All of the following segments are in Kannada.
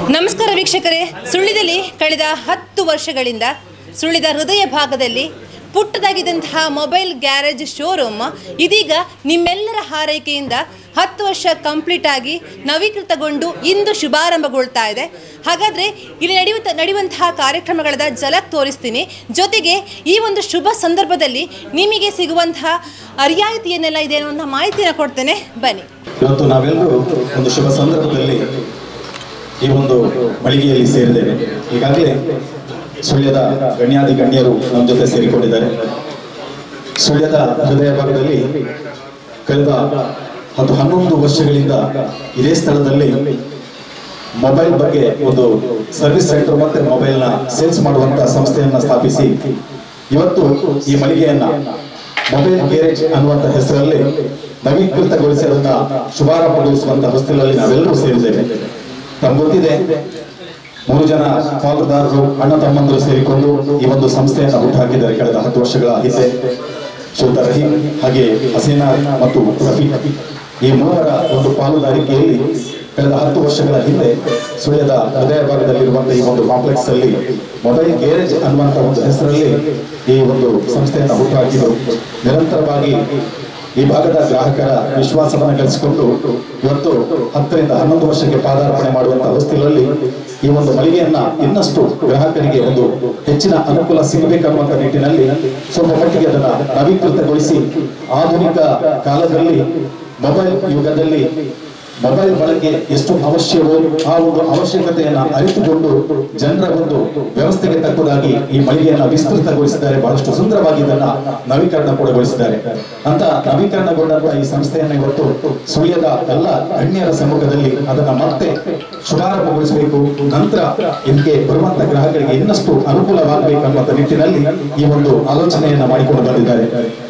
ನಮಸ್ಕಾರ ವೀಕ್ಷಕರೇ ಸುಳ್ಳಿದಲ್ಲಿ ಕಳೆದ ಹತ್ತು ವರ್ಷಗಳಿಂದ ಸುಳ್ಳಿದ ಹೃದಯ ಭಾಗದಲ್ಲಿ ಪುಟ್ಟದಾಗಿದ್ದಂತಹ ಮೊಬೈಲ್ ಗ್ಯಾರೇಜ್ ಶೋರೂಮ್ ಇದೀಗ ನಿಮ್ಮೆಲ್ಲರ ಹಾರೈಕೆಯಿಂದ ಹತ್ತು ವರ್ಷ ಕಂಪ್ಲೀಟ್ ಆಗಿ ನವೀಕೃತಗೊಂಡು ಇಂದು ಶುಭಾರಂಭಗೊಳ್ತಾ ಇದೆ ಹಾಗಾದರೆ ಇಲ್ಲಿ ನಡೆಯುತ್ತ ನಡೆಯುವಂತಹ ಕಾರ್ಯಕ್ರಮಗಳದ ಜಲಕ್ ತೋರಿಸ್ತೀನಿ ಜೊತೆಗೆ ಈ ಒಂದು ಶುಭ ಸಂದರ್ಭದಲ್ಲಿ ನಿಮಗೆ ಸಿಗುವಂತಹ ರಿಯಾಯಿತಿ ಏನೆಲ್ಲ ಇದೆ ಅನ್ನುವಂಥ ಮಾಹಿತಿಯನ್ನು ಕೊಡ್ತೇನೆ ಬನ್ನಿ ಇವತ್ತು ನಾವೆಲ್ಲರೂ ಒಂದು ಶುಭ ಸಂದರ್ಭದಲ್ಲಿ ಈ ಒಂದು ಮಳಿಗೆಯಲ್ಲಿ ಸೇರಿದ್ದೇವೆ ಈಗಾಗಲೇ ಸುಳ್ಯದ ಗಣ್ಯಾದಿ ಗಣ್ಯರು ನಮ್ಮ ಜೊತೆ ಸೇರಿಕೊಂಡಿದ್ದಾರೆ ಸುಳ್ಯದ ಹೃದಯ ಭಾಗದಲ್ಲಿ ಕಳೆದ ಹತ್ತು ಹನ್ನೊಂದು ವರ್ಷಗಳಿಂದ ಇದೇ ಸ್ಥಳದಲ್ಲಿ ಮೊಬೈಲ್ ಬಗ್ಗೆ ಒಂದು ಸರ್ವಿಸ್ ಸೆಂಟರ್ ಮತ್ತೆ ಮೊಬೈಲ್ನ ಸೇಲ್ಸ್ ಮಾಡುವಂತ ಸಂಸ್ಥೆಯನ್ನ ಸ್ಥಾಪಿಸಿ ಇವತ್ತು ಈ ಮಳಿಗೆಯನ್ನ ಮೊಬೈಲ್ ಗ್ಯಾರೇಜ್ ಅನ್ನುವಂತ ಹೆಸರಲ್ಲಿ ನವೀಕೃತಗೊಳಿಸಿ ಅದನ್ನ ಶುಭಾರಂಭಗೊಳಿಸುವಂತ ಹೊಸ್ತಿಲಲ್ಲಿ ನಾವೆಲ್ಲರೂ ಸೇರಿದ್ದೇವೆ ತಮ್ಗೆ ಗೊತ್ತಿದೆ ಮೂರು ಜನ ಪಾಲುದಾರರು ಅಣ್ಣ ತಮ್ಮಂದರು ಸೇರಿಕೊಂಡು ಈ ಒಂದು ಸಂಸ್ಥೆಯನ್ನು ಹುಟ್ಟುಹಾಕಿದ್ದಾರೆ ಕಳೆದ ಹತ್ತು ವರ್ಷಗಳ ಹಿಂದೆ ಶ್ರೀಯುತ ರಹೀಂ ಹಾಗೆ ಹಸೀನಾ ಮತ್ತು ರಫೀಕ್ ಈ ಮೂವರ ಒಂದು ಪಾಲುದಾರಿಕೆಯಲ್ಲಿ ಕಳೆದ ಹತ್ತು ವರ್ಷಗಳ ಹಿಂದೆ ಸುಳ್ಯದ ಹೃದಯ ಭಾಗದಲ್ಲಿರುವಂತಹ ಈ ಒಂದು ಕಾಂಪ್ಲೆಕ್ಸ್ ಅಲ್ಲಿ ಮೊಬೈಲ್ ಗ್ಯಾರೇಜ್ ಅನ್ನುವಂತ ಒಂದು ಹೆಸರಲ್ಲಿ ಈ ಒಂದು ಸಂಸ್ಥೆಯನ್ನು ಹುಟ್ಟುಹಾಕಿದರು ನಿರಂತರವಾಗಿ ಈ ಭಾಗದ ಗ್ರಾಹಕರ ವಿಶ್ವಾಸವನ್ನು ಗಳಿಸಿಕೊಂಡು ಇವತ್ತು ಹತ್ತರಿಂದ ಹನ್ನೊಂದು ವರ್ಷಕ್ಕೆ ಪಾದಾರ್ಪಣೆ ಮಾಡುವಂತಹ ಹೊಸ್ತಿಲಲ್ಲಿ ಈ ಒಂದು ಮಳಿಗೆಯನ್ನ ಇನ್ನಷ್ಟು ಗ್ರಾಹಕರಿಗೆ ಒಂದು ಹೆಚ್ಚಿನ ಅನುಕೂಲ ಸಿಗಬೇಕನ್ನುವಂತ ನಿಟ್ಟಿನಲ್ಲಿ ಸ್ವಲ್ಪ ಮಟ್ಟಿಗೆ ಅದನ್ನ ನವೀಕೃತಗೊಳಿಸಿ ಆಧುನಿಕ ಕಾಲದಲ್ಲಿ ಮೊಬೈಲ್ ಯುಗದಲ್ಲಿ ಮೊಬೈಲ್ ಬಳಕೆ ಎಷ್ಟು ಅವಶ್ಯವೋ ಆ ಒಂದು ಅವಶ್ಯಕತೆಯನ್ನ ಅರಿತುಕೊಂಡು ಜನರ ಒಂದು ವ್ಯವಸ್ಥೆಗೆ ತಕ್ಕದಾಗಿ ಈ ಮಳಿಗೆಯನ್ನ ವಿಸ್ತೃತಗೊಳಿಸಿದ್ದಾರೆ ಬಹಳಷ್ಟು ಸುಂದರವಾಗಿ ಇದನ್ನ ನವೀಕರಣ ಕೂಡ ಗೊಳಿಸಿದ್ದಾರೆ ಅಂತ ನವೀಕರಣಗೊಂಡಂತ ಈ ಸಂಸ್ಥೆಯನ್ನ ಇವತ್ತು ಸುಳ್ಯದ ಎಲ್ಲ ಗಣ್ಯರ ಸಮ್ಮುಖದಲ್ಲಿ ಅದನ್ನ ಮತ್ತೆ ಶುಭಾರಂಭಗೊಳಿಸಬೇಕು ನಂತರ ಇದಕ್ಕೆ ಬರುವಂತ ಗ್ರಾಹಕರಿಗೆ ಇನ್ನಷ್ಟು ಅನುಕೂಲವಾಗಬೇಕನ್ನುವಂತ ನಿಟ್ಟಿನಲ್ಲಿ ಈ ಒಂದು ಆಲೋಚನೆಯನ್ನ ಮಾಡಿಕೊಂಡು ಬಂದಿದ್ದಾರೆ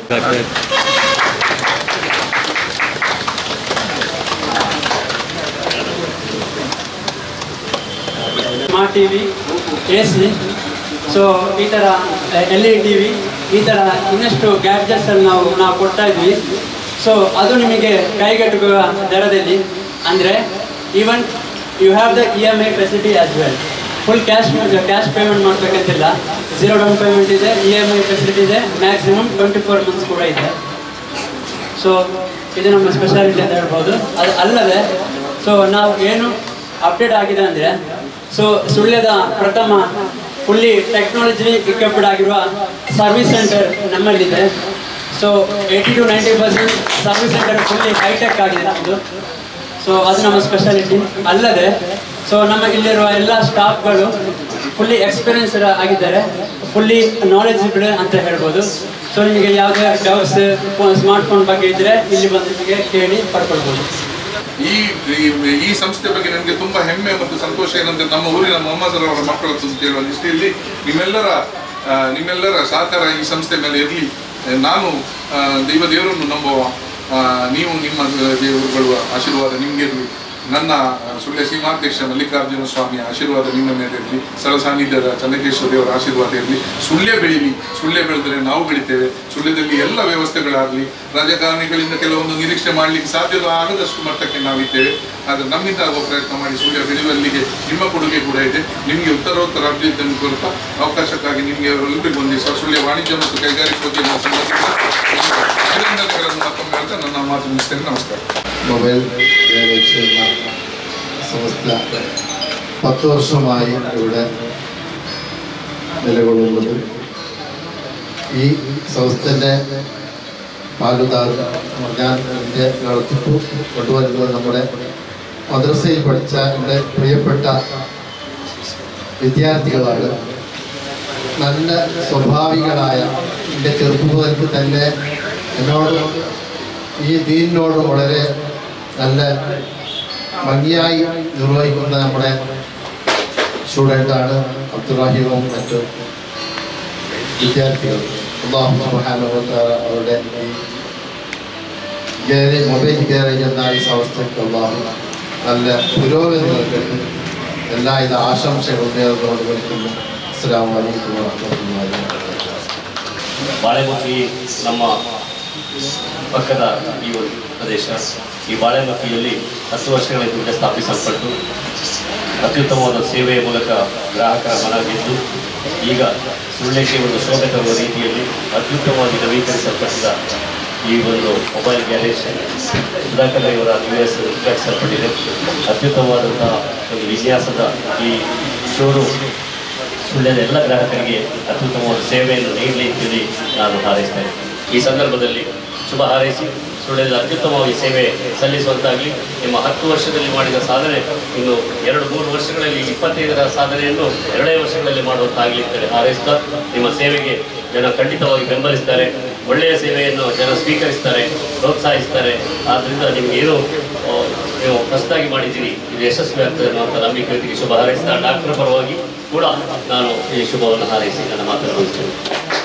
smart T V A C so ಈ ಥರ ಎಲ್ ಇ ಟಿ ವಿ ಈ ಥರ ಇನ್ನಷ್ಟು ಗ್ಯಾಡ್ಜೆಟ್ಸಲ್ಲಿ ನಾವು ನಾವು ಕೊಡ್ತಾ ಇದ್ವಿ ಸೊ ಅದು ನಿಮಗೆ ಕೈಗೆಟುಕುವ ದರದಲ್ಲಿ ಅಂದರೆ even you have the E M I facility as well full cash cash payment ಮಾಡಬೇಕಂತಿಲ್ಲ ಝೀರೋ ಡೌನ್ ಪೇಮೆಂಟ್ ಇದೆ ಇ ಎಮ್ ಐ ಫೆಸಿಲಿಟಿ ಇದೆ ಮ್ಯಾಕ್ಸಿಮಮ್ ಟ್ವೆಂಟಿ ಫೋರ್ ಮಂತ್ಸ್ ಕೂಡ ಇದೆ ಸೊ ಇದು ನಮ್ಮ ಸ್ಪೆಷಾಲಿಟಿ ಅಂತ ಹೇಳ್ಬೋದು ಅದು ಅಲ್ಲದೆ ಸೊ ನಾವು ಏನು ಅಪ್ಡೇಟ್ ಆಗಿದೆ ಅಂದರೆ ಸೊ ಸುಳ್ಯದ ಪ್ರಥಮ ಫುಲ್ಲಿ ಟೆಕ್ನಾಲಜಿ ಇಕ್ವಿಪ್ಡ್ ಆಗಿರುವ ಸರ್ವಿಸ್ ಸೆಂಟರ್ ನಮ್ಮಲ್ಲಿದೆ so eighty to ninety percent service centre fully hitech ಆಗಿದೆ ನಮ್ಮದು ಸೊ ಅದು ನಮ್ಮ ಸ್ಪೆಷಾಲಿಟಿ ಅಲ್ಲದೆ ಸೊ ನಮ್ಮ ಇಲ್ಲಿರುವ ಎಲ್ಲ ಸ್ಟಾಫ್ಗಳು ಫುಲ್ಲಿ ಎಕ್ಸ್ಪೀರಿಯನ್ಸ್ಡ್ ಆಗಿದ್ದಾರೆ ಫುಲ್ಲಿ ನಾಲೆಜಬಲ್ ಅಂತ ಹೇಳ್ಬೋದು ಸೊ ನಿಮಗೆ ಯಾವುದೇ ಡೌಟ್ಸ್ ಸ್ಮಾರ್ಟ್ ಫೋನ್ ಬಗ್ಗೆ ಇದ್ದರೆ ಇಲ್ಲಿ ಬಂದು ನಿಮಗೆ ಕೇಳಿ ಪಡ್ಕೊಳ್ಬೋದು ಈ ಈ- ಈ ಸಂಸ್ಥೆ ಬಗ್ಗೆ ನನಗೆ ತುಂಬಾ ಹೆಮ್ಮೆ ಮತ್ತು ಸಂತೋಷ ಏನಂದ್ರೆ ನಮ್ಮ ಊರಿನ ಮೊಹಮ್ಮದ್ ಅವರ ಮಕ್ಕಳ ಅಂತ ಹೇಳುವ ದೃಷ್ಟಿಯಲ್ಲಿ ನಿಮ್ಮೆಲ್ಲರ ಆ, ನಿಮ್ಮೆಲ್ಲರ ಸಹಕಾರ ಈ ಸಂಸ್ಥೆ ಮೇಲೆ ಇರಲಿ ನಾನು ಆ, ದೈವ ದೇವರನ್ನು ನಂಬುವ ಆ, ನೀವು ನಿಮ್ಮ ದೇವರುಗಳು ಆಶೀರ್ವಾದ ನಿಮ್ಗಿರಲಿ ನನ್ನ ಸುಳ್ಯ ಸೀಮಾಧ್ಯಕ್ಷ ಮಲ್ಲಿಕಾರ್ಜುನ ಸ್ವಾಮಿಯ ಆಶೀರ್ವಾದ ನಿಮ್ಮ ಮೇಲೆ ಇರಲಿ ಸರ ಸಾನ್ನಿಧ್ಯದ ಚನ್ನಕೇಶ್ವರ ದೇವರ ಆಶೀರ್ವಾದ ಇರಲಿ ಸುಳ್ಯ ಬೆಳೀಲಿ ಸುಳ್ಯ ಬೆಳೆದರೆ ನಾವು ಬೆಳಿತೇವೆ ಸುಳ್ಯದಲ್ಲಿ ಎಲ್ಲ ವ್ಯವಸ್ಥೆಗಳಾಗಲಿ ರಾಜಕಾರಣಿಗಳಿಂದ ಕೆಲವೊಂದು ನಿರೀಕ್ಷೆ ಮಾಡಲಿಕ್ಕೆ ಸಾಧ್ಯ ಆಗದಷ್ಟು ಮಟ್ಟಕ್ಕೆ ನಾವಿದ್ದೇವೆ ಆದರೆ ನಮ್ಮಿಂದ ಆಗುವ ಪ್ರಯತ್ನ ಮಾಡಿ ಸುಳ್ಯ ಬೆಳೆಯುವಲ್ಲಿಗೆ ನಿಮ್ಮ ಕೊಡುಗೆ ಕೂಡ ಇದೆ ನಿಮಗೆ ಉತ್ತರೋತ್ತರ ಅಭಿವೃದ್ಧಿಯನ್ನು ಕೊರತ ಅವಕಾಶಕ್ಕಾಗಿ ನಿಮಗೆ ಎಲ್ಲರಿಗೂ ಒಂದು ದಿವಸ ಸುಳ್ಯ ವಾಣಿಜ್ಯ ಮತ್ತು ಕೈಗಾರಿಕೋದ್ಯಮ ಸಂಘಟನೆ ಅಭಿನಂದನೆಗಳನ್ನು ಮತ್ತೊಮ್ಮೆ ಹೇಳ್ತಾ ನನ್ನ ಮಾತು ಮುಗಿಸ್ತೇನೆ ನಮಸ್ಕಾರ മൊബൈൽ ഗാരേജ് എന്ന സംസ്ഥ പത്ത് വർഷമായി ഇവിടെ നിലകൊള്ളുന്നത് ഈ സംസ്ഥൻ്റെ പാലുദാർ ഞാൻ എൻ്റെ നടത്തിപ്പ് കൊണ്ടുവരുന്നത് നമ്മുടെ മദ്രസയിൽ പഠിച്ച എൻ്റെ പ്രിയപ്പെട്ട വിദ്യാർത്ഥികളാണ് നല്ല സ്വാഭാവികളായ എൻ്റെ ചെറുപ്പം മുതൽക്ക് തന്നെ എന്നോട് ഈ ദീനിനോട് വളരെ നല്ല ഭംഗിയായി നിർവഹിക്കുന്ന നമ്മുടെ സ്റ്റുഡൻ്റാണ് അബ്ദുറഹീമും മറ്റു വിദ്യാർത്ഥികൾ അള്ളാഹു സുബ്ഹാനഹുവതആല അവരുടെ ഈ ഗാരേജ് മൊബൈൽ ഗാരേജ് എന്ന ഈ സംസ്ഥയ്ക്ക് അള്ളാഹു നല്ല പുരോഗതി നൽകട്ടെ എല്ലാവിധ ആശംസകളും നേർന്നുകൊണ്ട് വിളിക്കുന്നു അസ്സാം വലൈക്കും വാഹമത്തല്ലാഹി വബറകാതുഹു ಬಾಳೆಮುಖಿ ನಮ್ಮ ಪಕ್ಕದ ಈ ಒಂದು ಪ್ರದೇಶ ಈ ಬಾಳೆಮುಖಿಯಲ್ಲಿ ಹತ್ತು ವರ್ಷಗಳ ಹಿಂದೆ ಸ್ಥಾಪಿಸಲ್ಪಟ್ಟು ಅತ್ಯುತ್ತಮವಾದ ಸೇವೆಯ ಮೂಲಕ ಗ್ರಾಹಕರ ಮನ ಗೆದ್ದು ಈಗ ಸುಳ್ಯಕ್ಕೆ ಒಂದು ಶೋಭೆ ತರುವ ರೀತಿಯಲ್ಲಿ ಅತ್ಯುತ್ತಮವಾಗಿ ನವೀಕರಿಸಲ್ಪಟ್ಟಿದ ಈ ಒಂದು ಮೊಬೈಲ್ ಗ್ಯಾರೇಜ್ ಸುಧಾಕರ್ ಇವರ ನಿವೇಶ ಉದ್ಘಾಟಿಸಲ್ಪಟ್ಟಿದೆ ಅತ್ಯುತ್ತಮವಾದಂತಹ ಒಂದು ವಿನ್ಯಾಸದ ಈ ಶೋರೂಮ್ ಸುಳ್ಯದ ಎಲ್ಲ ಗ್ರಾಹಕರಿಗೆ ಅತ್ಯುತ್ತಮವಾದ ಸೇವೆಯನ್ನು ನೀಡಲಿ ಅಂತೇಳಿ ನಾನು ಹಾರೈಸ್ತೇನೆ ಈ ಸಂದರ್ಭದಲ್ಲಿ ಶುಭ ಹಾರೈಸಿ ಸುಳ್ಯದ ಅತ್ಯುತ್ತಮವಾಗಿ ಸೇವೆ ಸಲ್ಲಿಸುವಂತಾಗಲಿ ನಿಮ್ಮ ಹತ್ತು ವರ್ಷದಲ್ಲಿ ಮಾಡಿದ ಸಾಧನೆ ಇನ್ನು ಎರಡು ಮೂರು ವರ್ಷಗಳಲ್ಲಿ ಇಪ್ಪತ್ತೈದರ ಸಾಧನೆಯನ್ನು ಎರಡೇ ವರ್ಷಗಳಲ್ಲಿ ಮಾಡುವಂತಾಗಲಿ ಅಂತೇಳಿ ಹಾರೈಸ್ತಾ ನಿಮ್ಮ ಸೇವೆಗೆ ಜನ ಖಂಡಿತವಾಗಿ ಬೆಂಬಲಿಸ್ತಾರೆ ಒಳ್ಳೆಯ ಸೇವೆಯನ್ನು ಜನ ಸ್ವೀಕರಿಸ್ತಾರೆ ಪ್ರೋತ್ಸಾಹಿಸ್ತಾರೆ ಆದ್ದರಿಂದ ನಿಮ್ಗೆ ಏನು ಆ, ನೀವು ಹೊಸದಾಗಿ ಮಾಡಿದ್ದೀರಿ ಇದು ಯಶಸ್ವಿ ಆಗ್ತದೆ ಅನ್ನುವಂಥ ನಂಬಿಕೆಯೊಂದಿಗೆ ಶುಭ ಹಾರೈಸ್ತಾ ಡಾಕ್ಟರ್ ಪರವಾಗಿ ಕೂಡ ನಾನು ಈ ಶುಭವನ್ನು ಹಾರೈಸಿ ನನ್ನ ಮಾತನ್ನು ಮುಗಿಸ್ತೇನೆ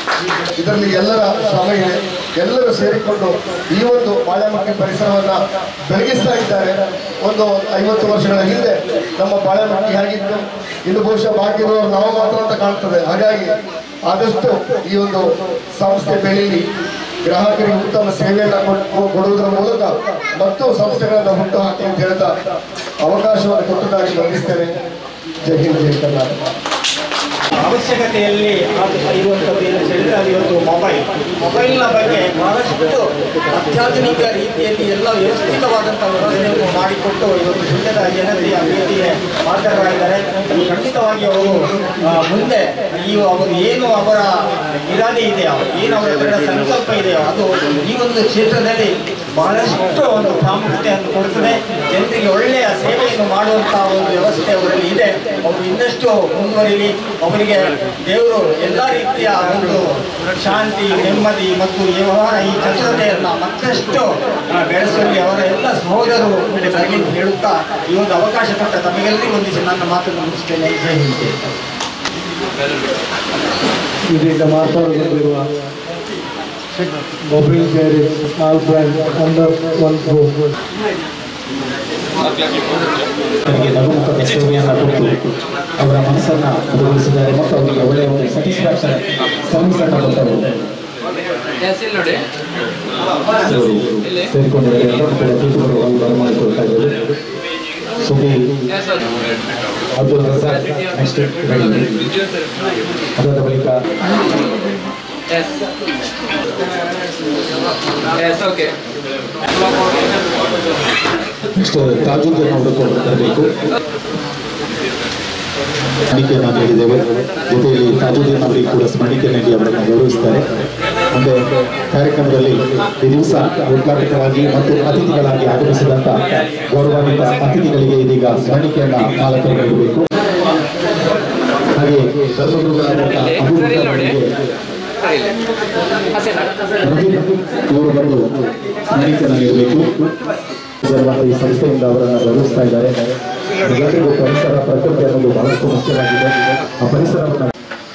ಇದರಲ್ಲಿ ಎಲ್ಲರ ಶ್ರಮ ಇದೆ ಎಲ್ಲರೂ ಸೇರಿಕೊಂಡು ಈ ಒಂದು ಬಾಳೆಮಕ್ಕಿ ಪರಿಸರವನ್ನ ಬೆಳಗಿಸ್ತಾ ಇದ್ದಾರೆ ಒಂದು ಐವತ್ತು ವರ್ಷಗಳ ಹಿಂದೆ ನಮ್ಮ ಬಾಳೆಮಕ್ಕಿ ಹೇಗಿತ್ತು ಇನ್ನು ಬಹುಶಃ ಬಾಕಿ ಇರುವವರು ನಾವು ಮಾತ್ರ ಅಂತ ಕಾಣ್ತದೆ ಹಾಗಾಗಿ ಆದಷ್ಟು ಈ ಒಂದು ಸಂಸ್ಥೆ ಬೆಳೀಲಿ ಗ್ರಾಹಕರಿಗೆ ಉತ್ತಮ ಸೇವೆಯನ್ನು ಕೊಡ್- ಕೊಡುವುದರ ಮೂಲಕ ಮತ್ತು ಸಂಸ್ಥೆಗಳನ್ನು ಹುಟ್ಟು ಹಾಕಿ ಅಂತ ಹೇಳ್ತಾ ಅವಕಾಶವನ್ನು ಕೊಟ್ಟದಾಗಿ ವಂದಿಸ್ತೇನೆ ಜೈ ಹಿಂದ್ ಜೈ ಕರ್ನಾಟಕ ಅವಶ್ಯಕತೆಯಲ್ಲಿ ಅದು ಇರುವಂಥದ್ದು ಏನು ಹೇಳಿದ್ರೆ ಅದು ಇವತ್ತು ಮೊಬೈಲ್ ಮೊಬೈಲ್ನ ಬಗ್ಗೆ ಬಹಳಷ್ಟು ಅತ್ಯಾಧುನಿಕ ರೀತಿಯಲ್ಲಿ ಎಲ್ಲ ವ್ಯವಸ್ಥಿತವಾದಂಥ ವ್ಯವಸ್ಥೆಯನ್ನು ಮಾಡಿಕೊಟ್ಟು ಇವತ್ತು ಸುಳ್ಯದ ಜನತೆಯ ಪ್ರೀತಿಗೆ ಪಾತ್ರರಾಗಿದ್ದಾರೆ ಖಂಡಿತವಾಗಿ ಅವರು ಆ, ಮುಂದೆ ಈ ಅವರು ಏನು ಅವರ ಇರಾದೆ ಇದೆಯೋ ಏನು ಅವರ ದೃಢ ಸಂಕಲ್ಪ ಇದೆಯೋ ಅದು ಈ ಒಂದು ಕ್ಷೇತ್ರದಲ್ಲಿ ಬಹಳಷ್ಟು ಒಂದು ಪ್ರಾಮುಖ್ಯತೆಯನ್ನು ಕೊಡುತ್ತದೆ ಜನರಿಗೆ ಒಳ್ಳೆಯ ಸೇವೆಯನ್ನು ಮಾಡುವಂಥ ಒಂದು ವ್ಯವಸ್ಥೆ ಅವರಲ್ಲಿ ಇದೆ ಅವರು ಇನ್ನಷ್ಟು ಮುಂದುವರಿಲಿ ಅವರಿಗೆ ದೇವರು ಎಲ್ಲ ರೀತಿಯ ಒಂದು ಶಾಂತಿ ನೆಮ್ಮದಿ ಮತ್ತು ಈ ವ್ಯವಹಾರ ಈ ಚತುರತೆಯನ್ನು ಮತ್ತಷ್ಟು ಆ, ಬೆಳೆಸುವಲ್ಲಿ ಅವರ ಎಲ್ಲ ಸಹೋದರರು ಮುಂದೆ ಎಂದು ಹೇಳುತ್ತಾ ಈ ಒಂದು ಅವಕಾಶ ಕೊಟ್ಟ ತಮಗೆಲ್ಲರಿಗೂ ಒಂದಿಸಿ ನನ್ನ ಮಾತನ್ನು ಮುಗಿಸ್ತೇನೆ ಜೈ ಹಿಂದ್ ಜೈ ಕರ್ನಾಟಕ. ಇದೀಗ ಮಾತಾಡುತ್ತಿರುವ mobile garage all brand under one group ಅವರಿಗೆ ನಗುಮುಖದ ಸೇವೆಯನ್ನು ಕೊಟ್ಟು ಅವರ ಮನಸ್ಸನ್ನ ಬದಲಿಸಿದ್ದಾರೆ ಮತ್ತು ಅವರಿಗೆ ಒಳ್ಳೆಯ ಒಂದು ಸ್ಯಾಟಿಸ್ಫ್ಯಾಕ್ಷನ್ ಸರ್ವಿಸ್ ಅನ್ನು ಕೊಟ್ಟರು ಅವರು ಸೇರಿಕೊಂಡಿದ್ದಾರೆ ಎಲ್ಲರೂ ಕೂಡ ಪ್ರೀತಿಪೂರ್ವಕವಾಗಿ ಬರಮಾಡಿಕೊಳ್ತಾ ಇದ್ದಾರೆ ಸುದ್ದಿ ಅಬ್ದುಲ್ ರಜಾಕ್ ನೆಕ್ಸ್ಟ್ ರೆಡಿ ಅದಾದ ಬಳಿಕ ನೆಕ್ಸ್ಟ್ ತಾಜುದ್ದೀನ್ ಅವರು ಕೂಡ ಬರಬೇಕು ಸ್ಮರಣಿಕೆಯನ್ನು ನೀಡಿದ್ದೇವೆ ಜೊತೆಯಲ್ಲಿ ತಾಜುದ್ದೀನ್ ಅವರಿಗೆ ಕೂಡ ಸ್ಮರಣಿಕೆ ನೀಡಿ ಅವರನ್ನು ಗೌರವಿಸ್ತಾರೆ ಮುಂದೆ ಕಾರ್ಯಕ್ರಮದಲ್ಲಿ ಈ ದಿವಸ ಉದ್ಘಾಟಕರಾಗಿ ಮತ್ತು ಅತಿಥಿಗಳಾಗಿ ಆಗಮಿಸಿದಂತ ಗೌರವಾನ್ವಿತ ಅತಿಥಿಗಳಿಗೆ ಇದೀಗ ಸ್ಮರಣಿಕೆಯನ್ನ ಮಾಲಕರು ನೀಡಬೇಕು ಹಾಗೆ ಧರ್ಮಗುರುಗಳಾದಂಥ ಅಭಿವೃದ್ಧಿ ಅವರಿಗೆ ರವೀಂದ್ರ ಇವರು ಬಂದು ಸ್ಮರಣಿಕೆಯನ್ನು ನೀಡಬೇಕು ಇದರ ಈ ಸಂಸ್ಥೆಯಿಂದ ಅವರನ್ನು ಗೌರವಿಸ್ತಾ ಇದ್ದಾರೆ ಎಲ್ಲರಿಗೂ ಪರಿಸರ ಪ್ರಕೃತಿ ಅನ್ನೋದು ಬಹಳಷ್ಟು ಮುಖ್ಯವಾಗಿದೆ ಆ ಪರಿಸರವನ್ನು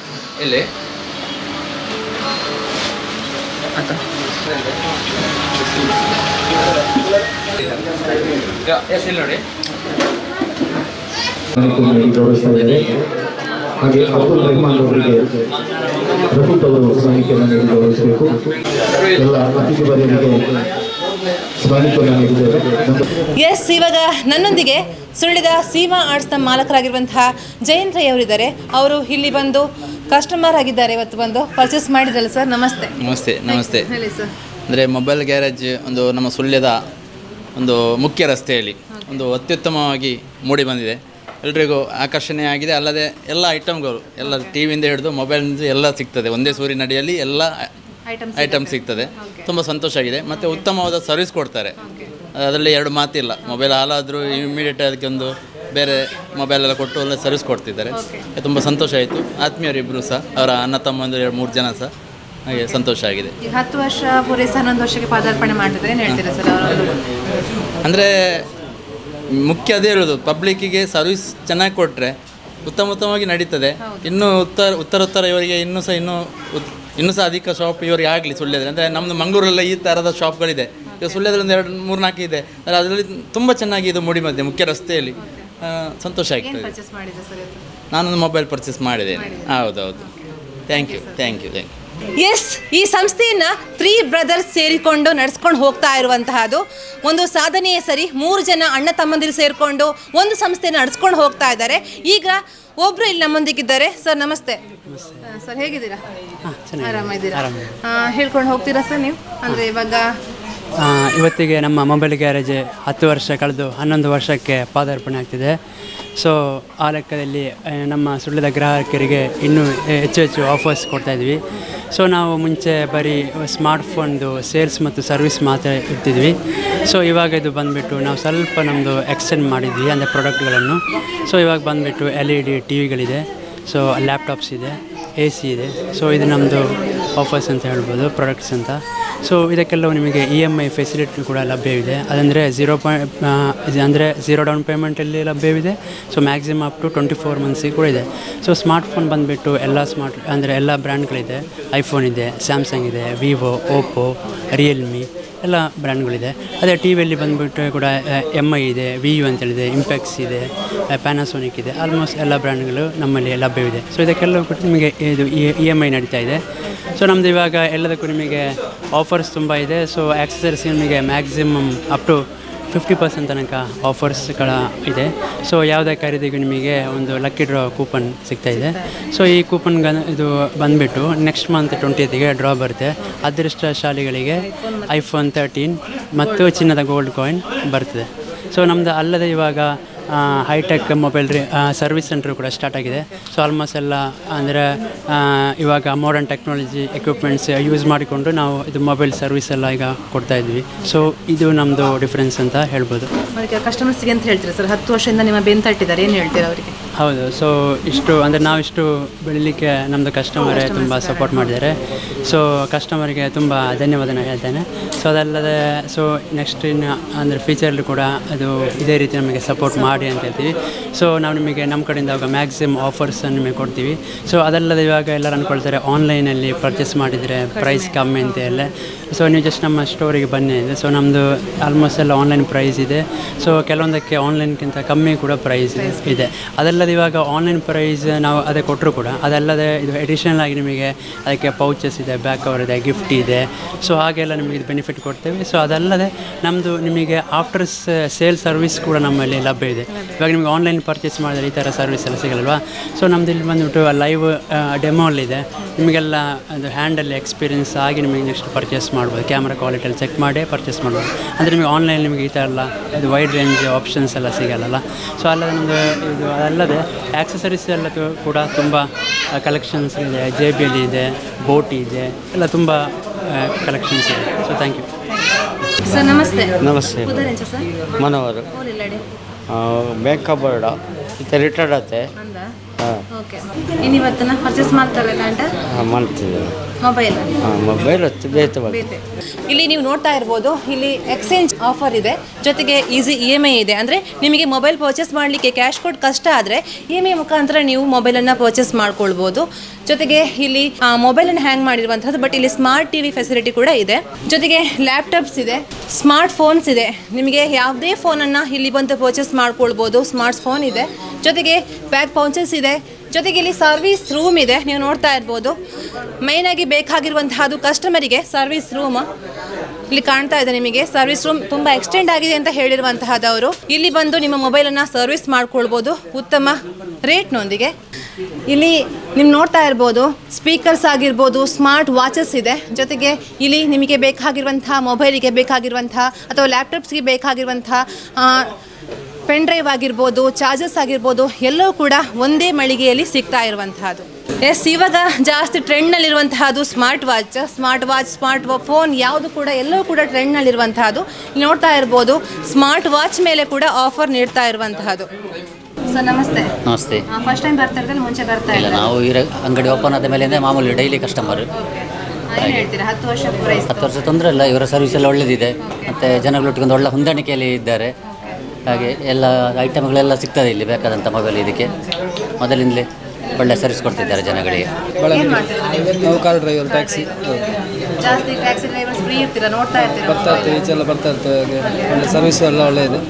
ಸ್ಮರಣಿಕೆಯನ್ನು ನೀಡಿ ಗೌರವಿಸ್ತಾ ಇದ್ದಾರೆ ಹಾಗೆ ಅಬ್ದುಲ್ ರೆಹಮಾನ್ ಅವರಿಗೆ ರಫೀಕ್ ಅವರು ಸ್ಮರಣಿಕೆಯನ್ನು ನೀಡಿ ಗೌರವಿಸಬೇಕು ಎಲ್ಲ ಅತಿಥಿ ವರ್ಯರಿಗೆ ಸ್ಮರಣಿಕೆಯನ್ನು ನೀಡಿದ್ದೇವೆ ನಮ್ಮ ಎಸ್ ಇವಾಗ ನನ್ನೊಂದಿಗೆ ಸುಳ್ಳಿದ ಸೀಮಾ ಆರ್ಟ್ಸ್ನ ಮಾಲಕರಾಗಿರುವಂತಹ ಜಯಂತ್ ರೈ ಅವರಿದ್ದಾರೆ ಅವರು ಇಲ್ಲಿ ಬಂದು ಕಸ್ಟಮರ್ ಆಗಿದ್ದಾರೆ ಇವತ್ತು ಬಂದು ಪರ್ಚೇಸ್ ಮಾಡಿದ್ರಲ್ಲ ಸರ್ ನಮಸ್ತೆ ನಮಸ್ತೆ ನಮಸ್ತೆ ಹೇಳಿ ಸರ್ ಅಂದರೆ ಮೊಬೈಲ್ ಗ್ಯಾರೇಜ್ ಒಂದು ನಮ್ಮ ಸುಳ್ಯದ ಒಂದು ಮುಖ್ಯ ರಸ್ತೆಯಲ್ಲಿ ಒಂದು ಅತ್ಯುತ್ತಮವಾಗಿ ಮೂಡಿ ಬಂದಿದೆ ಎಲ್ರಿಗೂ ಆಕರ್ಷಣೆ ಆಗಿದೆ ಅಲ್ಲದೆ ಎಲ್ಲ ಐಟಮ್ಗಳು ಎಲ್ಲ ಟಿ ವಿಯಿಂದ ಹಿಡಿದು ಮೊಬೈಲ್ನಿಂದ ಎಲ್ಲ ಸಿಗ್ತದೆ ಒಂದೇ ಸೂರಿನಡಿಯಲ್ಲಿ ಎಲ್ಲ ಐಟಮ್ಸ್ ಐಟಮ್ ಸಿಗ್ತದೆ ತುಂಬ ಸಂತೋಷ ಆಗಿದೆ ಮತ್ತು ಉತ್ತಮವಾದ ಸರ್ವಿಸ್ ಕೊಡ್ತಾರೆ ಅದರಲ್ಲಿ ಎರಡು ಮಾತಿಲ್ಲ ಮೊಬೈಲ್ ಹಾಲಾದರೂ ಇಮಿಡಿಯೇಟ್ ಅದಕ್ಕೆ ಒಂದು ಬೇರೆ ಮೊಬೈಲ್ ಎಲ್ಲ ಕೊಟ್ಟು ಒಳ್ಳೆ ಸರ್ವಿಸ್ ಕೊಡ್ತಿದ್ದಾರೆ ತುಂಬ ಸಂತೋಷ ಆಯಿತು ಆತ್ಮೀಯರಿಬ್ಬರು ಸಹ ಅವರ ಅಣ್ಣ ತಮ್ಮಂದಿರು ಎರಡು ಮೂರು ಜನ ಸಹ ಹಾಗೆ ಸಂತೋಷ ಆಗಿದೆ ಈ ಹತ್ತು ವರ್ಷ ಪೂರೈಸಿ ಹನ್ನೊಂದು ವರ್ಷಕ್ಕೆ ಪಾದಾರ್ಪಣೆ ಮಾಡ್ತಿದ್ರೆ ಏನು ಹೇಳ್ತೀರಾ ಸರ್ ಅವರು ಅಂದರೆ ಮುಖ್ಯ ಅದೇ ಹೇಳೋದು ಪಬ್ಲಿಕ್ಕಿಗೆ ಸರ್ವಿಸ್ ಚೆನ್ನಾಗಿ ಕೊಟ್ಟರೆ ಉತ್ತಮ ಉತ್ತಮವಾಗಿ ನಡೀತದೆ ಇನ್ನೂ ಉತ್ತರ ಉತ್ತರೋತ್ತರ ಇವರಿಗೆ ಇನ್ನೂ ಸಹ ಇನ್ನೂ ಉತ್- ಇನ್ನೂ ಸಹ ಅಧಿಕ ಶಾಪ್ ಇವರಿಗೆ ಆಗಲಿ ಸುಳ್ಯದಲ್ಲಿ ಅಂದರೆ ನಮ್ಮದು ಮಂಗಳೂರಲ್ಲ ಈ ಥರದ ಶಾಪ್ಗಳಿದೆ ಈಗ ಸುಳ್ಯದಲ್ಲಿ ಒಂದು ಎರಡು ಮೂರು ನಾಲ್ಕು ಇದೆ ಆದರೆ ಅದರಲ್ಲಿ ತುಂಬ ಚೆನ್ನಾಗಿ ಇದು ಮೂಡಿ ಮಧ್ಯೆ ಮುಖ್ಯ ರಸ್ತೆಯಲ್ಲಿ ಆ, ಸಂತೋಷ ಏನು ಆಗ್ತದೆ ಪರ್ಚೇಸ್ ಮಾಡಿದ್ರೆ ಸರ್ ಇವತ್ತು ನಾನೊಂದು ಮೊಬೈಲ್ ಪರ್ಚೇಸ್ ಮಾಡಿದ್ದೇನೆ ಹೌದೌದು thank you thank you thank you yes ಈ ಸಂಸ್ಥೆಯನ್ನ ತ್ರೀ ಬ್ರದರ್ಸ್ ಸೇರಿಕೊಂಡು ನಡೆಸ್ಕೊಂಡು ಹೋಗ್ತಾ ಇರುವಂತಹದ್ದು ಒಂದು ಸಾಧನೆಯೇ ಸರಿ ಮೂರು ಜನ ಅಣ್ಣ ತಮ್ಮಂದಿರು ಸೇರಿಕೊಂಡು ಒಂದು ಸಂಸ್ಥೆಯನ್ನು ನಡೆಸ್ಕೊಂಡು ಹೋಗ್ತಾ ಇದ್ದಾರೆ ಈಗ ಒಬ್ರು ಇಲ್ಲಿ ನಮ್ಮೊಂದಿಗಿದ್ದಾರೆ ಸರ್ ನಮಸ್ತೆ ಸರ್ ಹೇಗಿದ್ದೀರಾ ಆರಾಮಿದ್ದೀರಾ ಆ, ಹೇಳ್ಕೊಂಡು ಹೋಗ್ತೀರಾ ಸರ್ ನೀವು ಅಂದರೆ ಇವಾಗ ಆ, ಇವತ್ತಿಗೆ ನಮ್ಮ ಮೊಬೈಲ್ ಗ್ಯಾರೇಜ್ ಹತ್ತು ವರ್ಷ ಕಳೆದು ಹನ್ನೊಂದು ವರ್ಷಕ್ಕೆ ಪಾದಾರ್ಪಣೆ ಆಗ್ತಿದೆ ಸೊ ಆ ಲೆಕ್ಕದಲ್ಲಿ ಆ, ನಮ್ಮ ಸುಳ್ಳಿದ ಗ್ರಾಹಕರಿಗೆ ಇನ್ನೂ ಹೆಚ್ಚು ಹೆಚ್ಚು ಆಫರ್ಸ್ ಕೊಡ್ತಾ ಇದ್ವಿ ಸೊ ನಾವು ಮುಂಚೆ ಬರೀ ಸ್ಮಾರ್ಟ್ಫೋನ್ದು ಸೇಲ್ಸ್ ಮತ್ತು ಸರ್ವಿಸ್ ಮಾತ್ರ ಇರ್ತಿದ್ವಿ ಸೊ ಇವಾಗ ಇದು ಬಂದುಬಿಟ್ಟು ನಾವು ಸ್ವಲ್ಪ ನಮ್ಮದು ಎಕ್ಸ್ಟೆಂಡ್ ಮಾಡಿದ್ವಿ ಅಂದರೆ ಪ್ರಾಡಕ್ಟ್ಗಳನ್ನು ಸೊ ಇವಾಗ ಬಂದುಬಿಟ್ಟು ಎಲ್ ಇ ಡಿ ಟಿ ವಿಗಳಿದೆ ಸೊ ಲ್ಯಾಪ್ಟಾಪ್ಸ್ ಇದೆ ಎ ಸಿ ಇದೆ ಸೊ ಇದು ನಮ್ಮದು ಆಫರ್ಸ್ ಅಂತ ಹೇಳ್ಬೋದು ಪ್ರಾಡಕ್ಟ್ಸ್ ಅಂತ ಸೊ ಇದಕ್ಕೆಲ್ಲವೂ ನಿಮಗೆ ಇ ಎಮ್ ಐ ಫೆಸಿಲಿಟಿ ಕೂಡ ಲಭ್ಯವಿದೆ ಅದಂದರೆ ಝೀರೋ ಪಾಯಿಂಟ್ ಅಂದರೆ ಝೀರೋ ಡೌನ್ ಪೇಮೆಂಟಲ್ಲಿ ಲಭ್ಯವಿದೆ so maximum up to twenty four ಮಂತ್ಸಿಗೆ ಕೂಡ ಇದೆ ಸೊ ಸ್ಮಾರ್ಟ್ಫೋನ್ ಬಂದುಬಿಟ್ಟು ಎಲ್ಲ ಸ್ಮಾರ್ಟ್ ಅಂದರೆ ಎಲ್ಲ ಬ್ರ್ಯಾಂಡ್ಗಳಿದೆ ಐಫೋನ್ ಇದೆ ಸ್ಯಾಮ್ಸಂಗ್ ಇದೆ ವಿವೋ ಓಪೋ ರಿಯಲ್ಮಿ ಎಲ್ಲ ಬ್ರ್ಯಾಂಡ್ಗಳಿದೆ ಅದೇ ಟಿ ವಿಯಲ್ಲಿ ಬಂದುಬಿಟ್ಟು ಕೂಡ ಎಮ್ ಐ ಇದೆ ವಿ ಯು ಅಂತೇಳಿದೆ ಇಂಪೆಕ್ಸ್ ಇದೆ ಪ್ಯಾನಾಸೋನಿಕ್ ಇದೆ ಆಲ್ಮೋಸ್ಟ್ ಎಲ್ಲ ಬ್ರ್ಯಾಂಡ್ಗಳು ನಮ್ಮಲ್ಲಿ ಲಭ್ಯವಿದೆ ಸೊ ಇದಕ್ಕೆಲ್ಲವೂ ಕೂಡ ನಿಮಗೆ ಇದು ಇ ಎಮ್ ಐ ನಡೀತಾ ಇದೆ ಸೊ ನಮ್ಮದು ಇವಾಗ ಎಲ್ಲದಕ್ಕೂ ನಿಮಗೆ ಆಫರ್ಸ್ ತುಂಬ ಇದೆ ಸೊ ಆಕ್ಸಸರೀಸ್ ನಿಮಗೆ maximum up to fifty percent ತನಕ ಆಫರ್ಸ್ಗಳ ಇದೆ ಸೊ ಯಾವುದೇ ಖರೀದಿಗೂ ನಿಮಗೆ ಒಂದು ಲಕ್ಕಿ ಡ್ರಾ ಕೂಪನ್ ಸಿಗ್ತಾ ಇದೆ ಸೊ ಈ ಕೂಪನ್ ಇದು ಬಂದುಬಿಟ್ಟು ನೆಕ್ಸ್ಟ್ ಮಂತ್ ಟ್ವೆಂಟಿಯತ್ಗೆ ಡ್ರಾ ಬರುತ್ತೆ ಅದೃಷ್ಟಶಾಲಿಗಳಿಗೆ ಐಫೋನ್ ತರ್ಟೀನ್ ಮತ್ತು ಚಿನ್ನದ ಗೋಲ್ಡ್ ಕಾಯಿನ್ ಬರ್ತದೆ ಸೊ ನಮ್ಮದು ಅಲ್ಲದೆ ಇವಾಗ hitech mobile re service centre ಕೂಡ ಸ್ಟಾರ್ಟ್ ಆಗಿದೆ ಸೊ ಆಲ್ಮೋಸ್ಟ್ ಎಲ್ಲ ಅಂದರೆ ಇವಾಗ ಮಾಡರ್ನ್ ಟೆಕ್ನಾಲಜಿ ಎಕ್ವಿಪ್ಮೆಂಟ್ಸ್ ಯೂಸ್ ಮಾಡಿಕೊಂಡು ನಾವು ಇದು ಮೊಬೈಲ್ ಸರ್ವಿಸ್ ಎಲ್ಲ ಈಗ ಕೊಡ್ತಾ ಇದ್ವಿ ಸೊ ಇದು ನಮ್ಮದು ಡಿಫ್ರೆನ್ಸ್ ಅಂತ ಹೇಳ್ಬೋದು ಅದಕ್ಕೆ ಕಸ್ಟಮರ್ಸ್ಗೆ ಅಂತ ಹೇಳ್ತೀರಾ ಸರ್ ಹತ್ತು ವರ್ಷದಿಂದ ನಿಮ್ಮ ಬೆನ್ ತಟ್ಟಿದ್ದಾರೆ ಏನು ಹೇಳ್ತೀರಾ ಅವರಿಗೆ ಹೌದು ಸೊ ಇಷ್ಟು ಅಂದರೆ ನಾವಿಷ್ಟು ಬೆಳೀಲಿಕ್ಕೆ ನಮ್ಮದು ಕಸ್ಟಮರೇ ತುಂಬ ಸಪೋರ್ಟ್ ಮಾಡಿದ್ದಾರೆ ಸೊ ಕಸ್ಟಮರಿಗೆ ತುಂಬ ಧನ್ಯವಾದನ ಹೇಳ್ತೇನೆ ಸೊ ಅದಲ್ಲದೆ ಸೊ ನೆಕ್ಸ್ಟ್ ಇನ್ನು ಅಂದರೆ ಫ್ಯೂಚರಲ್ಲಿ ಕೂಡ ಅದು ಇದೇ ರೀತಿ ನಮಗೆ ಸಪೋರ್ಟ್ ಮಾಡಿ ಅಂತ ಹೇಳ್ತೀವಿ ಸೊ ನಾವು ನಿಮಗೆ ನಮ್ಮ ಕಡೆಯಿಂದ ಆವಾಗ ಮ್ಯಾಕ್ಸಿಮಮ್ ಆಫರ್ಸನ್ನು ನಿಮಗೆ ಕೊಡ್ತೀವಿ ಸೊ ಅದಲ್ಲದೆ ಇವಾಗ ಎಲ್ಲರೂ ಅಂದ್ಕೊಳ್ತಾರೆ ಆನ್ಲೈನಲ್ಲಿ ಪರ್ಚೇಸ್ ಮಾಡಿದರೆ ಪ್ರೈಸ್ ಕಮ್ಮಿ ಅಂತ ಎಲ್ಲ ಸೊ ನೀವು ಜಸ್ಟ್ ನಮ್ಮ ಸ್ಟೋರಿಗೆ ಬನ್ನಿ ಇದೆ ಸೊ ನಮ್ಮದು ಆಲ್ಮೋಸ್ಟ್ ಎಲ್ಲ ಆನ್ಲೈನ್ ಪ್ರೈಸ್ ಇದೆ ಸೊ ಕೆಲವೊಂದಕ್ಕೆ ಆನ್ಲೈನ್ಗಿಂತ ಕಮ್ಮಿ ಕೂಡ ಪ್ರೈಸ್ ಇದೆ ಅದಲ್ಲದೆ ಇವಾಗ ಆನ್ಲೈನ್ ಪ್ರೈಸ್ ನಾವು ಅದೇ ಕೊಟ್ಟರು ಕೂಡ ಅದಲ್ಲದೆ ಇದು ಎಡಿಷನಲ್ ಆಗಿ ನಿಮಗೆ ಅದಕ್ಕೆ ಪೌಚಸ್ ಇದೆ ಬ್ಯಾಕ್ ಕವರ್ ಇದೆ ಗಿಫ್ಟ್ ಇದೆ ಸೊ ಹಾಗೆಲ್ಲ ನಿಮಗೆ ಇದು ಬೆನಿಫಿಟ್ ಕೊಡ್ತೇವೆ ಸೊ ಅದಲ್ಲದೆ ನಮ್ಮದು ನಿಮಗೆ ಆಫ್ಟರ್ ಸೇಲ್ ಸರ್ವಿಸ್ ಕೂಡ ನಮ್ಮಲ್ಲಿ ಲಭ್ಯ ಇದೆ ಇವಾಗ ನಿಮಗೆ ಆನ್ಲೈನ್ ಪರ್ಚೇಸ್ ಮಾಡಿದ್ರೆ ಈ ಥರ ಸರ್ವಿಸ್ ಎಲ್ಲ ಸಿಗಲ್ವಾ ಸೊ ನಮ್ಮದು ಇಲ್ಲಿ ಬಂದುಬಿಟ್ಟು ಲೈವ್ ಡೆಮೋಲ್ಲಿದೆ ನಿಮಗೆಲ್ಲ ಅದು ಹ್ಯಾಂಡಲ್ಲಿ ಎಕ್ಸ್ಪೀರಿಯನ್ಸ್ ಆಗಿ ನಿಮಗೆ ನೆಕ್ಸ್ಟ್ ಪರ್ಚೇಸ್ ಮಾಡ್ಬೋದು ಕ್ಯಾಮ್ರಾ ಕ್ವಾಲಿಟಿಯಲ್ಲಿ ಚೆಕ್ ಮಾಡೇ ಪರ್ಚೇಸ್ ಮಾಡ್ಬೋದು ಅಂದರೆ ನಿಮಗೆ ಆನ್ಲೈನ್ ನಿಮಗೆ ಈ ಥರ ಎಲ್ಲ ಇದು ವೈಡ್ ರೇಂಜ್ ಆಪ್ಷನ್ಸ್ ಎಲ್ಲ ಸಿಗಲ್ಲ ಸೊ ಅಲ್ಲದೆ ನಮ್ಮದು ಇದು ಅದಲ್ಲದೆ ಆಕ್ಸಸರೀಸ್ ಎಲ್ಲ ತು- ಕೂಡ ತುಂಬ ಕಲೆಕ್ಷನ್ಸ್ ಇದೆ ಜೆ ಬಿ ಎಲ್ ಇದೆ ಬೋಟಿ ಇದೆ ಎಲ್ಲ ತುಂಬ ಕಲೆಕ್ಷನ್ಸ್ ಇದೆ ಸೊ ಥ್ಯಾಂಕ್ ಯು ಸರ್ ನಮಸ್ತೆ ನಮಸ್ತೆ ಉದರೆಂಚ ಸರ್ ಮನೋಹರ್ ಊರಿಲ್ಲಡೆ ಬ್ಯಾಂಕ್ ಆಫ್ ಬರೋಡ ಇತ್ತೆ ರಿಟೈರ್ಡ್ ಆತೆ ಅಂದ ಹಾಂ ಓಕೆ ಇನ್ನು ಇವತ್ತನ ಪರ್ಚೇಸ್ ಮಾಡ್ತಾರೆ ಗಂಟ ಮಾಡ್ತಿದ್ದೇವೆ ಮೊಬೈಲ್ ಹಾಂ ಮೊಬೈಲ್ ಹೊತ್ತು ಬೇತು ಬೇತೆ. ಇಲ್ಲಿ ನೀವು ನೋಡ್ತಾ ಇರ್ಬೋದು ಇಲ್ಲಿ ಎಕ್ಸ್ಚೇಂಜ್ ಆಫರ್ ಇದೆ ಜೊತೆಗೆ ಈಸಿ ಇ ಎಮ್ ಐ ಇದೆ ಅಂದರೆ ನಿಮಗೆ ಮೊಬೈಲ್ ಪರ್ಚೇಸ್ ಮಾಡಲಿಕ್ಕೆ ಕ್ಯಾಶ್ ಕೊಟ್ಟು ಕಷ್ಟ ಆದರೆ ಇ ಎಮ್ ಐ ಮುಖಾಂತರ ನೀವು ಮೊಬೈಲನ್ನು ಪರ್ಚೇಸ್ ಮಾಡ್ಕೊಳ್ಬೋದು ಜೊತೆಗೆ ಇಲ್ಲಿ ಮೊಬೈಲನ್ನು ಹ್ಯಾಂಗ್ ಮಾಡಿರುವಂಥದ್ದು ಬಟ್ ಇಲ್ಲಿ ಸ್ಮಾರ್ಟ್ ಟಿ ವಿ ಫೆಸಿಲಿಟಿ ಕೂಡ ಇದೆ ಜೊತೆಗೆ ಲ್ಯಾಪ್ಟಾಪ್ಸ್ ಇದೆ ಸ್ಮಾರ್ಟ್ ಫೋನ್ಸ್ ಇದೆ ನಿಮಗೆ ಯಾವುದೇ ಫೋನನ್ನು ಇಲ್ಲಿ ಬಂದು ಪರ್ಚೇಸ್ ಮಾಡ್ಕೊಳ್ಬೋದು ಸ್ಮಾರ್ಟ್ ಫೋನ್ ಇದೆ ಜೊತೆಗೆ ಬ್ಯಾಕ್ ಪೌಂಚಸ್ ಇದೆ ಜೊತೆಗೆ ಇಲ್ಲಿ ಸರ್ವಿಸ್ ರೂಮ್ ಇದೆ ನೀವು ನೋಡ್ತಾ ಇರ್ಬೋದು ಮೇಯ್ನಾಗಿ ಬೇಕಾಗಿರುವಂತಹದ್ದು ಕಸ್ಟಮರಿಗೆ ಸರ್ವಿಸ್ ರೂಮ್ ಇಲ್ಲಿ ಕಾಣ್ತಾ ಇದೆ ನಿಮಗೆ ಸರ್ವಿಸ್ ರೂಮ್ ತುಂಬ ಎಕ್ಸ್ಟೆಂಡ್ ಆಗಿದೆ ಅಂತ ಹೇಳಿರುವಂತಹದವರು ಇಲ್ಲಿ ಬಂದು ನಿಮ್ಮ ಮೊಬೈಲನ್ನು ಸರ್ವಿಸ್ ಮಾಡ್ಕೊಳ್ಬೋದು ಉತ್ತಮ ರೇಟ್ನೊಂದಿಗೆ ಇಲ್ಲಿ ನೀವು ನೋಡ್ತಾ ಇರ್ಬೋದು ಸ್ಪೀಕರ್ಸ್ ಆಗಿರ್ಬೋದು ಸ್ಮಾರ್ಟ್ ವಾಚಸ್ ಇದೆ ಜೊತೆಗೆ ಇಲ್ಲಿ ನಿಮಗೆ ಬೇಕಾಗಿರುವಂತಹ ಮೊಬೈಲಿಗೆ ಬೇಕಾಗಿರುವಂತಹ ಅಥವಾ ಲ್ಯಾಪ್ಟಾಪ್ಸ್ಗೆ ಬೇಕಾಗಿರುವಂತಹ ಆ, ಪೆನ್ ಡ್ರೈವ್ ಆಗಿರ್ಬೋದು ಚಾರ್ಜಸ್ ಆಗಿರ್ಬೋದು ಎಲ್ಲವೂ ಕೂಡ ಒಂದೇ ಮಳಿಗೆಯಲ್ಲಿ ಸಿಗ್ತಾ ಇರುವಂತಹದ್ದು ಎಸ್ ಇವಾಗ ಜಾಸ್ತಿ ಟ್ರೆಂಡ್ನಲ್ಲಿರುವಂತಹದ್ದು smart watch smart watch smart phone ಯಾವುದು ಕೂಡ ಎಲ್ಲವೂ ಕೂಡ ಟ್ರೆಂಡ್ನಲ್ಲಿರುವಂತಹದ್ದು ಇಲ್ಲಿ ನೋಡ್ತಾ ಇರ್ಬೋದು ಸ್ಮಾರ್ಟ್ ವಾಚ್ ಮೇಲೆ ಕೂಡ ಆಫರ್ ನೀಡ್ತಾ ಇರುವಂತಹದ್ದು ಸರ್ ನಮಸ್ತೆ ನಮಸ್ತೆ ಫಸ್ಟ್ ಟೈಮ್ ಬರ್ತಾ ಇರ್ತಾರೆ ಮುಂಚೆ ಬರ್ತಾ ಇಲ್ಲ ಇಲ್ಲ ನಾವು ಇರ ಅಂಗಡಿ ಓಪನ್ ಆದ ಮೇಲಿಂದ ಮಾಮೂಲಿ ಡೈಲಿ ಕಸ್ಟಮರ್ ಏನು ಹೇಳ್ತೀರಾ ಹತ್ತು ವರ್ಷ ಪೂರೈಸಿ ಹತ್ತು ವರ್ಷ ತೊಂದರೆ ಇಲ್ಲ ಇವರ ಸರ್ವಿಸ್ ಎಲ್ಲ ಒಳ್ಳೆದಿದೆ ಮತ್ತು ಜನಗಳೊಟ್ಟಿಗೆ ಒಂದು ಒಳ್ಳೆ ಹೊಂದಾಣಿಕೆಯಲ್ಲಿ ಇದ್ದಾರೆ ಹಾಗೆ ಎಲ್ಲ ಐಟಮ್ಗಳೆಲ್ಲ ಸಿಗ್ತದೆ ಇಲ್ಲಿ ಬೇಕಾದಂಥ ಮೊಬೈಲ್ ಇದಕ್ಕೆ ಮೊದಲಿಂದಲೇ ಒಳ್ಳೆ ಸರ್ವಿಸ್ ಕೊಡ್ತಿದ್ದಾರೆ ಜನಗಳಿಗೆ ಏನ್ ಮಾಡ್ತೀರಾ ನೀವು? ನಾವು ಕಾರ್ ಡ್ರೈವರ್ ಟ್ಯಾಕ್ಸಿ ಜಾಸ್ತಿ ಟ್ಯಾಕ್ಸಿ ಡ್ರೈವರ್ಸ್ ಫ್ರೀ ಇರ್ತೀರಾ ನೋಡ್ತಾ ಇರ್ತೀರಾ ಬರ್ತಾ ಇರ್ತೇವೆ ಈಚೆಲ್ಲ ಬರ್ತಾ ಇರ್ತೇವೆ ಹಾಗೆ ಒಳ್ಳೆ ಸರ್ವಿಸ್ ಎಲ್ಲ ಒಳ್ಳೆ ಇದೆ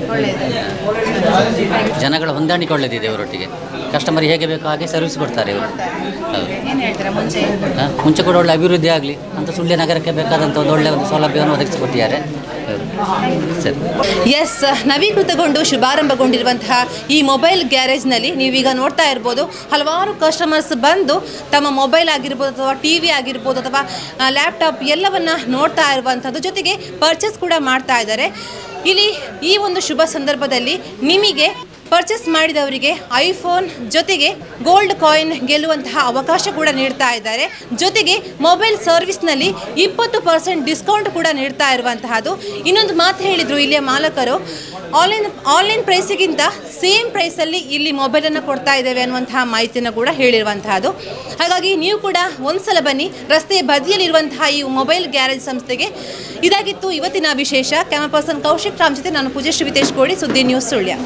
ಜನಗಳ ಹೊಂದಾಣಿಕೆ ಒಳ್ಳೆದಿದೆ ಇವರೊಟ್ಟಿಗೆ ಕಸ್ಟಮರ್ ಹೇಗೆ ಬೇಕೋ ಹಾಗೆ ಸರ್ವಿಸ್ ಕೊಡ್ತಾರೆ ಇವರು ಹೌದು ಏನು ಹೇಳ್ತೀರಾ ಮುಂಚೆ ಆ, ಮುಂಚೆ ಕೂಡ ಒಳ್ಳೆ ಅಭಿವೃದ್ಧಿ ಆಗಲಿ ಅಂತ ಸುಳ್ಯ ನಗರಕ್ಕೆ ಬೇಕಾದಂಥ ಒಂದು ಒಳ್ಳೆಯ ಒಂದು ಸೌಲಭ್ಯವನ್ನು ಒದಗಿಸಿಕೊಟ್ಟಿದ್ದಾರೆ ಹೌದು. ಸರಿ ಎಸ್ ನವೀಕೃತಗೊಂಡು ಶುಭಾರಂಭಗೊಂಡಿರುವಂತಹ ಈ ಮೊಬೈಲ್ ಗ್ಯಾರೇಜ್ನಲ್ಲಿ ನೀವೀಗ ನೋಡ್ತಾ ಇರ್ಬೋದು ಹಲವಾರು ಕಸ್ಟಮರ್ಸ್ ಬಂದು ತಮ್ಮ ಮೊಬೈಲ್ ಆಗಿರ್ಬೋದು ಅಥವಾ ಟಿ ವಿ ಆಗಿರ್ಬೋದು ಅಥವಾ ಲ್ಯಾಪ್ಟಾಪ್ ಎಲ್ಲವನ್ನ ನೋಡ್ತಾ ಇರುವಂಥದ್ದು ಜೊತೆಗೆ ಪರ್ಚೇಸ್ ಕೂಡ ಮಾಡ್ತಾ ಇದ್ದಾರೆ ಇಲ್ಲಿ ಈ ಒಂದು ಶುಭ ಸಂದರ್ಭದಲ್ಲಿ ನಿಮಗೆ ಪರ್ಚೇಸ್ ಮಾಡಿದವರಿಗೆ ಐಫೋನ್ ಜೊತೆಗೆ ಗೋಲ್ಡ್ ಕಾಯಿನ್ ಗೆಲ್ಲುವಂತಹ ಅವಕಾಶ ಕೂಡ ನೀಡ್ತಾ ಇದ್ದಾರೆ ಜೊತೆಗೆ ಮೊಬೈಲ್ ಸರ್ವಿಸ್ನಲ್ಲಿ ಇಪ್ಪತ್ತು ಪರ್ಸೆಂಟ್ ಡಿಸ್ಕೌಂಟ್ ಕೂಡ ನೀಡ್ತಾ ಇರುವಂತಹದ್ದು ಇನ್ನೊಂದು ಮಾತು ಹೇಳಿದರು ಇಲ್ಲಿಯ ಮಾಲಕರು ಆನ್ಲೈನ್ ಆನ್ಲೈನ್ ಪ್ರೈಸಿಗಿಂತ ಸೇಮ್ ಪ್ರೈಸಲ್ಲಿ ಇಲ್ಲಿ ಮೊಬೈಲನ್ನು ಕೊಡ್ತಾ ಇದ್ದೇವೆ ಅನ್ನುವಂತಹ ಮಾಹಿತಿಯನ್ನು ಕೂಡ ಹೇಳಿರುವಂತಹದ್ದು ಹಾಗಾಗಿ ನೀವು ಕೂಡ ಒಂದ್ಸಲ ಬನ್ನಿ ರಸ್ತೆಯ ಬದಿಯಲ್ಲಿರುವಂತಹ ಈ ಮೊಬೈಲ್ ಗ್ಯಾರೇಜ್ ಸಂಸ್ಥೆಗೆ ಇದಾಗಿತ್ತು ಇವತ್ತಿನ ವಿಶೇಷ ಕ್ಯಾಮರಾ ಪರ್ಸನ್ ಕೌಶಿಕ್ ರಾಮ್ ಜೊತೆ ನಾನು ಪೂಜೆ ಶ್ರೀ ವಿತೇಶ್ ಕೋಡಿ ಸುದ್ದಿ ನ್ಯೂಸ್ ಸುಳ್ಯ